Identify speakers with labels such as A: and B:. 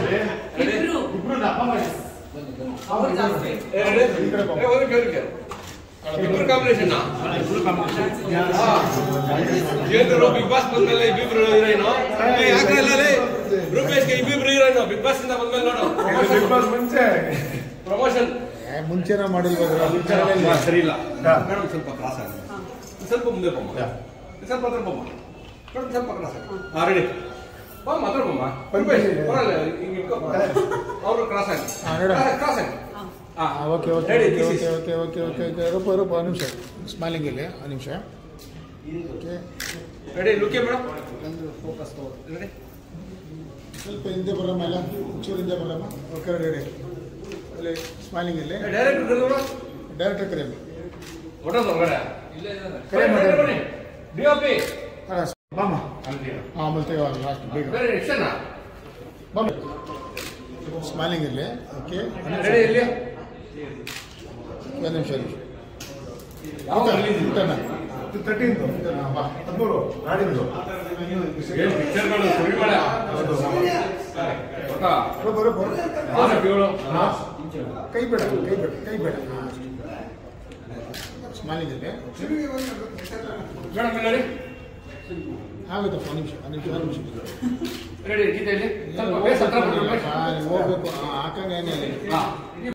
A: ಇಬ್ರು
B: ಇಬ್ರು ಅಪ್ಪ ಮಾಡಿ
A: ಅವ್ರು ಜಾಸ್ತಿ
C: ಇಬ್ರು ಕಾಂಬಿನೇಷನ್
B: ಇಬ್ರು ಕಾಂಬಿನೇಷನ್
C: ಏನು ಬಿಗ್ ಬಾಸ್ ಬಂದ್ಮೇಲೆ ಇಬ್ಬಿಬ್ರು ಹೀರೋಯಿನ್ ಯಾಕಂದ್ರೆ ರೂಪೇಶ್ಗೆ ಇಬ್ಬಿಬ್ರು ಹೀರೋಯಿನ್ ಬಿಗ್ ಬಾಸ್ ಇಂದ ಬಂದ್ಮೇಲೆ ನೋಡು
B: ಬಿಗ್ ಬಾಸ್ ಮುಂಚೆ
C: ಪ್ರಮೋಷನ್
D: ಮುಂಚೆನ ಮಾಡಿಲ್ವಾಗ
C: ಸರಿ ಇಲ್ಲ
B: ಹಾ.
C: ಮೇಡಮ್ ಸ್ವಲ್ಪ ಕ್ರಾಸ್ ಆಗಿದೆ ಸ್ವಲ್ಪ ಮುಂದೆ ಬಮ್ಮ
B: ಯಾ.
C: ಸ್ವಲ್ಪ ಹತ್ರ ಬಮ್ಮ ಮೇಡಮ್ ಸ್ವಲ್ಪ ಕ್ರಾಸ್ ಆಗಿದೆ ಹಾ ರೆಡಿ ಬಾ ಮಾತಾಡ ಬಮ್ಮ
B: ರೂಪೇಶ್.
C: ಬರಲ್ಲ ಹಿಂಗೆ ಇಟ್ಕೋ ಅವರು ಕ್ರಾಸ್ ಆಗಿ
D: ಹಾ, ನೋಡು.
C: ಕ್ರಾಸ್ ಆಗಿ ಹಾ
D: okay okay
C: ready
D: okay
C: this
D: okay
C: is
D: okay okay okay okay Roopa Roopa ಒಂದು ನಿಮಿಷ ಸ್ಮೈಲಿಂಗ್ ಇಲ್ಲಿ ಒಂದು ನಿಮಿಷ ಓಕೆ
C: ರೆಡಿ ಲುಕ್ಕೆ ಮೇಡಮ್ ಫೋಕಸ್ ರೆಡಿ
D: ಸ್ವಲ್ಪ ಹಿಂದೆ ಬರಮ್ಮ ಎಲ್ಲ ಚೂರು ಹಿಂದೆ ಬರಮ್ಮ ಓಕೆ ರೆಡಿ ಅಲ್ಲಿ ಸ್ಮೈಲಿಂಗ್ ಇಲ್ಲಿ
C: ಡೈರೆಕ್ಟ್ ಕರೆದ್ರು
D: ಡೈರೆಕ್ಟರ್ ಕರೆಯಮ್ಮ
C: ಹೊಟ್ಟೋದು ಹೊರಗಡೆ
D: ಕರೆ ಮಾಡಿ.
C: ಬನ್ನಿ ಡಿ ಒ ಪಿ
D: ಹಾಂ ಬಾಮ ಹಾಂ ಮತ್ತೆ ಲಾಸ್ಟ್ ಬೇಗ
C: ಬೇರೆ ಎಷ್ಟನ್ನ
D: ಬಾಮ ಸ್ಮೈಲಿಂಗ್ ಇಲ್ಲಿ ಓಕೆ
C: ರೆಡಿ ಇಲ್ಲಿ
D: ಒಂದು ನಿಮಿಷ ನಿಮಿಷ
C: ಯಾವ ರಿಲೀಸ್
D: ಊಟನ
B: ತರ್ಟೀನ್
D: ಹಾಂ ಬಾ
B: ಹದಿಮೂರು ನಾಡಿದ್ದು
C: ಏನ್ ಪಿಕ್ಚರ್ಗಳು ಸುರಿಮಳೆ ಗೊತ್ತಾ
D: ರೂಪ ರೂಪ
C: ಮಾರ್ಚ್ ಏಳು
D: ಕೈ ಬೇಡ ಕೈ ಬೇಡ ಕೈ ಬೇಡ ಸ್ಮೈಲಿಂಗ್ ಇಲ್ಲಿ
C: ಮೇಡಮ್ ಇಲ್ಲಿ
D: ಆಗುತ್ತೆ ಒಂದು ನಿಮಿಷ ಒಂದು ನಿಮಿಷ ಒಂದು ನಿಮಿಷ
C: ರೆಡಿ ಗೀತೆ ಇಲ್ಲಿ ಸ್ವಲ್ಪ ಬೇಸ್ ಹತ್ರ ಬರ್ಬೇಕು.
D: ಹೋಗ್ಬೇಕು ಹಾಕಂಗೆ ಏನಿಲ್ಲ
C: ಹಾ